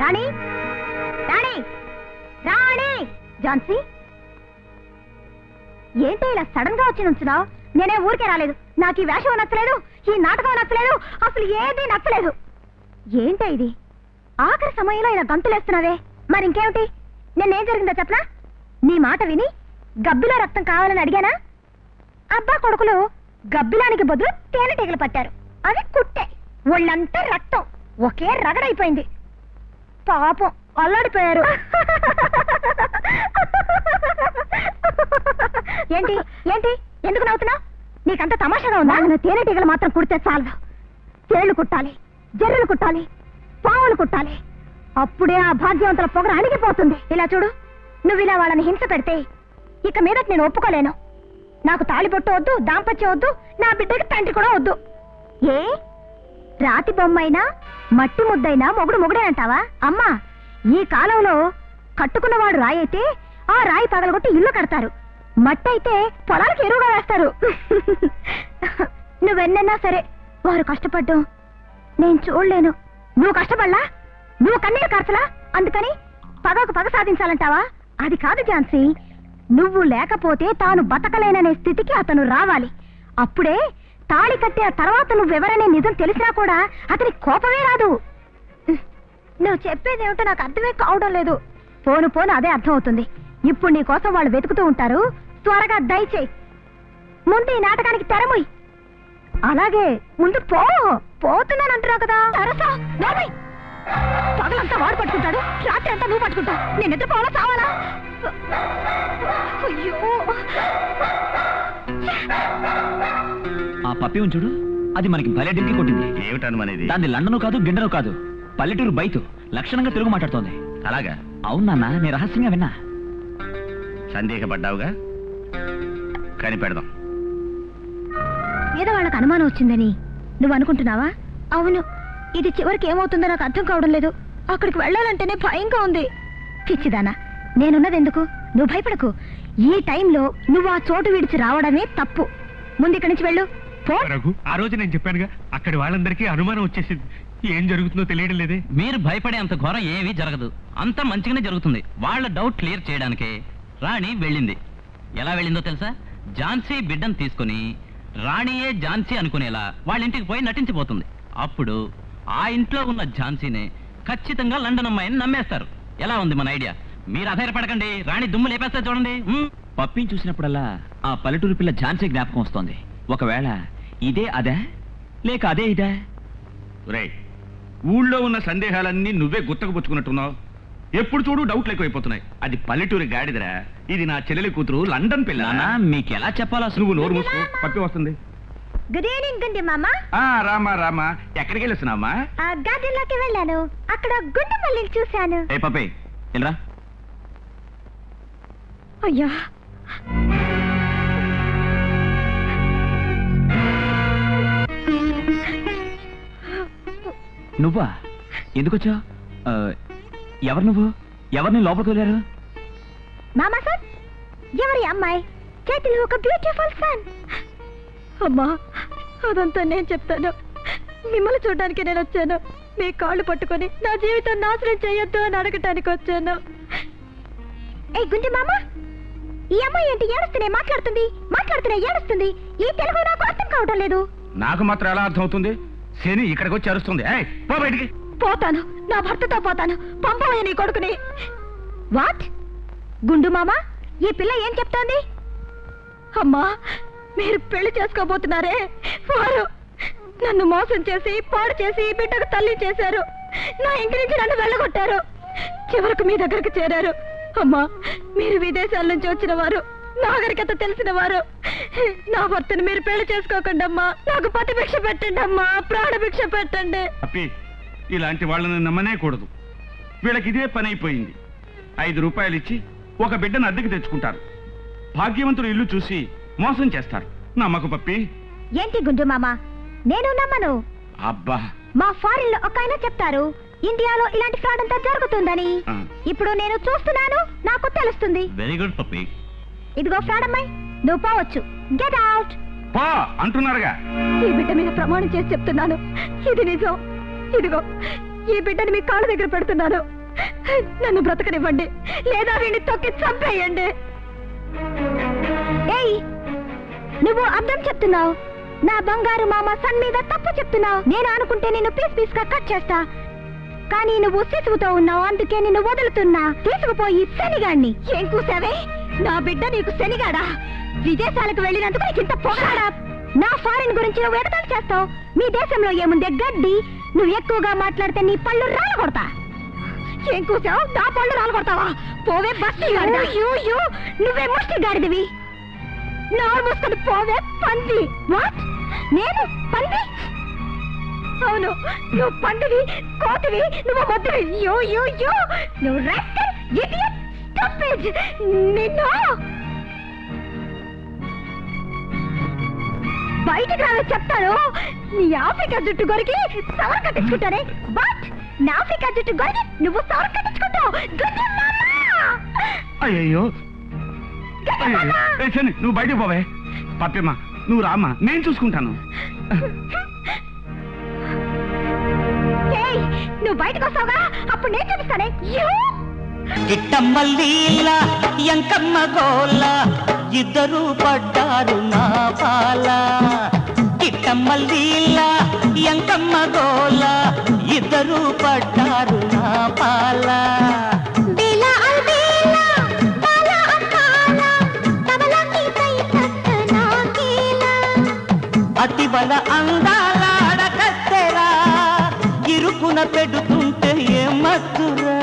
రాణి రాణి రాణి ఝాన్సీ ఏంటి ఇలా సడన్ గా వచ్చి నుంచున్నావు నేనే ఊరికే రాలేదు నాకు ఈ వేషం నచ్చలేదు ఈ నాటకం నచ్చలేదు అసలు ఏది నచ్చలేదు ఏంటి ఇది ఆఖరి సమయంలో ఇలా గంతులేస్తున్నావే మరి ఇంకేమిటి నేనేం జరిగిందో చెప్పనా నీ మాట విని గబ్బిలో రక్తం కావాలని అడిగానా అబ్బా కొడుకులు గబ్బిలానికి బదులు తేనెటీగలు పట్టారు అవి కుట్టే ఒళ్ళంతా రక్తం ఒకే రగడైపోయింది పాపం అల్లాడిపోయారు ఏంటి ఏంటి ఎందుకు నవ్వుతున్నావు నీకంత తమాషాగా ఉందా నా తేనెటీగలు మాత్రం కుడితే చాలు తేళ్లు కుట్టాలి జర్రులు కుట్టాలి పావులు కుట్టాలి అప్పుడే ఆ భాగ్యవంతుల పొగర అణిగిపోతుంది ఇలా చూడు నువ్వు ఇలా వాళ్ళని హింస పెడితే ఇక మీదట నేను ఒప్పుకోలేను నాకు తాళిబొట్టు వద్దు దాంపత్యం వద్దు నా బిడ్డకి తండ్రి కూడా వద్దు ఏ రాతి బొమ్మైనా మట్టి ముద్దైనా మొగుడు మొగుడే అంటావా అమ్మా ఈ కాలంలో కట్టుకున్నవాడు రాయి అయితే ఆ రాయి పగలగొట్టి ఇల్లు కడతారు మట్టి అయితే పొలాలకు ఎరువుగా వేస్తారు నువ్వెన్నన్నా సరే వారు కష్టపడ్డం నేను చూడలేను నువ్వు కష్టపడలా నువ్వు కన్నీరు కార్చలా అందుకని పగకు పగ సాధించాలంటావా అది కాదు ఝాన్సీ నువ్వు లేకపోతే తాను బతకలేననే స్థితికి అతను రావాలి అప్పుడే తాళి కట్టే తర్వాత నువ్వెవరనే నిజం తెలిసినా కూడా అతని కోపమే రాదు నువ్వు చెప్పేది ఏమిటో నాకు అర్థమే కావడం లేదు పోను పోను అదే అర్థం అవుతుంది ఇప్పుడు నీ కోసం వాళ్ళు వెతుకుతూ ఉంటారు త్వరగా దయచేయి ముందు ఈ నాటకానికి తెరముయ్ అలాగే ముందు పో పోతున్నాను అంటున్నావు కదా అరసా నోర్మై. పగలంతా వాడు పట్టుకుంటాడు రాత్రి అంతా నువ్వు పట్టుకుంటావు నేను ఎదురు పోవాలా చావాలా అయ్యో ఆ పప్పి ఉంచుడు అది మనకి భలే డింకి కొట్టింది ఏమిటనుమనేది దాన్ని లండను కాదు గిండను కాదు పల్లెటూరు బయట లక్షణంగా తెలుగు మాట్లాడుతోంది అలాగా అవునా నేను రహస్యంగా విన్నా సందేహపడ్డావుగా కనిపెడదాం ఏదో వాళ్ళకి అనుమానం వచ్చిందని నువ్వు అనుకుంటున్నావా అవును ఇది చివరికి ఏమవుతుందో నాకు అర్థం కావడం లేదు అక్కడికి వెళ్ళాలంటేనే భయంగా ఉంది పిచ్చిదానా నేనున్నది ఎందుకు నువ్వు భయపడకు ఈ టైంలో నువ్వు ఆ చోటు విడిచి రావడమే తప్పు ముందు ఇక్కడి నుంచి వెళ్ళు పో రఘు ఆ రోజు నేను చెప్పానుగా అక్కడి వాళ్ళందరికీ అనుమానం వచ్చేసింది ఏం జరుగుతుందో తెలియడం లేదే మీరు భయపడే అంత ఘోరం ఏమీ జరగదు అంతా మంచిగానే జరుగుతుంది వాళ్ళ డౌట్ క్లియర్ చేయడానికే రాణి వెళ్ళింది ఎలా వెళ్ళిందో తెలుసా ఝాన్సీ బిడ్డను తీసుకుని రాణియే ఝాన్సీ అనుకునేలా వాళ్ళ ఇంటికి పోయి నటించిపోతుంది అప్పుడు ఆ ఇంట్లో ఉన్న ఝాన్సీనే ఖచ్చితంగా లండన్ అమ్మాయిని నమ్మేస్తారు ఎలా ఉంది మన ఐడియా మీరు అధైర్యపడకండి రాణి దుమ్ము లేపేస్తే చూడండి ఉమ్. పప్పిని చూసినప్పుడల్లా ఆ పల్లెటూరు పిల్ల ఝాన్సీ జ్ఞాపకం వస్తోంది ఒకవేళ ఇదే అదే లేక అదే ఇదే రే ఊళ్ళో ఉన్న సందేహాలన్నీ నువ్వే గుత్తకుపుచ్చుకున్నట్టున్నావు ఎప్పుడు చూడు డౌట్లు ఎక్కువైపోతున్నాయి అది పల్లెటూరి గాడిదరా ఇది నా చెల్లెలి కూతురు లండన్ పిల్ల నానా మీకు ఎలా చెప్పాలో అసలు నువ్వు నోరు మూసుకో పప్పి వస్తుంది గుడ్ ఈవినింగ్ గుండి మామ ఆ రామా రామా ఎక్కడికి వెళ్ళొస్తున్నామా ఆ గార్డెన్ లోకి వెళ్ళాను అక్కడ గుండు మల్లిని చూశాను ఏ పప్పి వెళ్ళరా అయ్యా నువ్వా ఎందుకొచ్చా ఎవరు నువ్వు ఎవరిని లోపలికి వెళ్ళారు మామా సార్ ఎవరి అమ్మాయి చేతిలో ఒక బ్యూటిఫుల్ సన్ అమ్మా అదంతా నేను చెప్తాను మిమ్మల్ని చూడడానికి నేను వచ్చాను మీ కాళ్ళు పట్టుకొని నా జీవితం నాశనం చేయొద్దు అని అడగటానికి వచ్చాను ఏ గుంటి మామ ఈ అమ్మాయి ఏంటి ఏడుస్తూనే మాట్లాడుతుంది మాట్లాడుతూనే ఏడుస్తుంది ఈ తెలుగు నాకు అర్థం కావడం లేదు నాకు మాత్రం ఎలా అర్థం అవుతుంది శని ఇక్కడికి వచ్చి అరుస్తుంది ఏయ్, పో బయటికి పోతాను నా భర్తతో పోతాను పంపవయ్య నీ కొడుకుని వాట్ గుండు మామ ఈ పిల్ల ఏం చెప్తోంది అమ్మా మీరు పెళ్లి చేసుకోబోతున్నారే వారు నన్ను మోసం చేసి పాడు చేసి ఈ బిడ్డకు తల్లి చేశారు నా ఇంటి నుంచి నన్ను వెళ్ళగొట్టారు చివరకు మీ దగ్గరికి చేరారు అమ్మా మీరు విదేశాల నుంచి వచ్చిన వారు నాగరికత తెలిసిన వారు నా భర్తను మీరు పెళ్లి చేసుకోకండి అమ్మా నాకు పతి భిక్ష పెట్టండి అమ్మా ప్రాణ భిక్ష పెట్టండి అప్పి ఇలాంటి వాళ్ళని నమ్మనే కూడదు వీళ్ళకి ఇదే పని అయిపోయింది ఐదు రూపాయలు ఇచ్చి ఒక బిడ్డను అద్దెకి తెచ్చుకుంటారు భాగ్యవంతుడు ఇల్లు చూసి మోసం చేస్తారు నమ్మకు పప్పి ఏంటి గుండు మామ నేను నమ్మను అబ్బా మా ఫారిన్ లో ఒక ఆయన చెప్తారు ఇండియాలో ఇలాంటి ఫ్రాడ్ అంతా జరుగుతుందని ఆ. ఇప్పుడు నేను చూస్తున్నాను నాకు తెలుస్తుంది వెరీ గుడ్ పప్పి ఇదిగో ఫ్రాడ్ అమ్మాయి నువ్వు పోవచ్చు గెట్ అవుట్ పో అంటున్నారుగా ఈ బిడ్డ మీద ప్రమాణం చేసి చెప్తున్నాను ఇది నిజం ఇదిగో ఈ బిడ్డని మీ కాళ్ళ దగ్గర పెడుతున్నాను నన్ను బ్రతకనివ్వండి లేదా వీడిని తొక్కి చంపేయండి ఏయ్ నువ్వు అర్థం చెప్తున్నావు నా బంగారు మామ సన్ మీద తప్పు చెప్తున్నావు నేను అనుకుంటే నిన్ను పీస్ పీస్ గా కట్ చేస్తా కానీ నువ్వు శిశువుతో ఉన్నావు అందుకే నిన్ను వదులుతున్నా తీసుకుపోయి శనిగాడిని ఏం కూసావే నా బిడ్డ నీకు శనిగాడా విదేశాలకు వెళ్ళినందుకు నీకు ఇంత పొగడా నా ఫారిన్ గురించి నువ్వు ఎగతాలు చేస్తావు మీ దేశంలో ఏముందే గడ్డి నువ్వు ఎక్కువగా మాట్లాడితే నీ పళ్ళు రాలు కొడతా ఏం కూసావు నా పళ్ళు రాలు కొడతావా పోవే బస్తి నువ్వే ముష్టి గాడిదివి నోరు మూసుకొని పోవే పంది వాట్ నేను పంది అవును నువ్వు పందివి కోతివి నువ్వు మొద్దువి యో యో యో నువ్వు రాస్కల్ ఇడియట్ స్టూపిడ్ నిన్ను బయటికి రావే చెప్తాను నీ ఆఫ్రికా జుట్టు గొరికి సవర్ కట్టించుకుంటానే బట్ నా ఆఫ్రికా జుట్టు గొరికి నువ్వు సవర్ కట్టించుకుంటావు గుడ్డి మామా అయ్యయ్యో గుడ్డి అయ్యయ్యో. మామా ఏ శని నువ్వు బయటకు పోవే పప్పిమ్మ నువ్వు రామ్మా నేను చూసుకుంటాను ఏయ్, నువ్వు బయటకు వస్తావుగా అప్పుడు నేను చూపిస్తానే యూ గిట్టమ్మ లీల ఎంకమ్మ గోల ఇద్దరు పడ్డారు నా పాల గిట్టమ్మ లీల ఎంకమ్మ గోల ఇద్దరు పడ్డారు నా పాల బేలా అల్ బేలా బాలా అంకాలా తబలా నీ కై తట్ట నాకేలా అతి బల అందాల అడకత్తెరా ఇరుకున పెడుతుంటే ఏ మత్తురా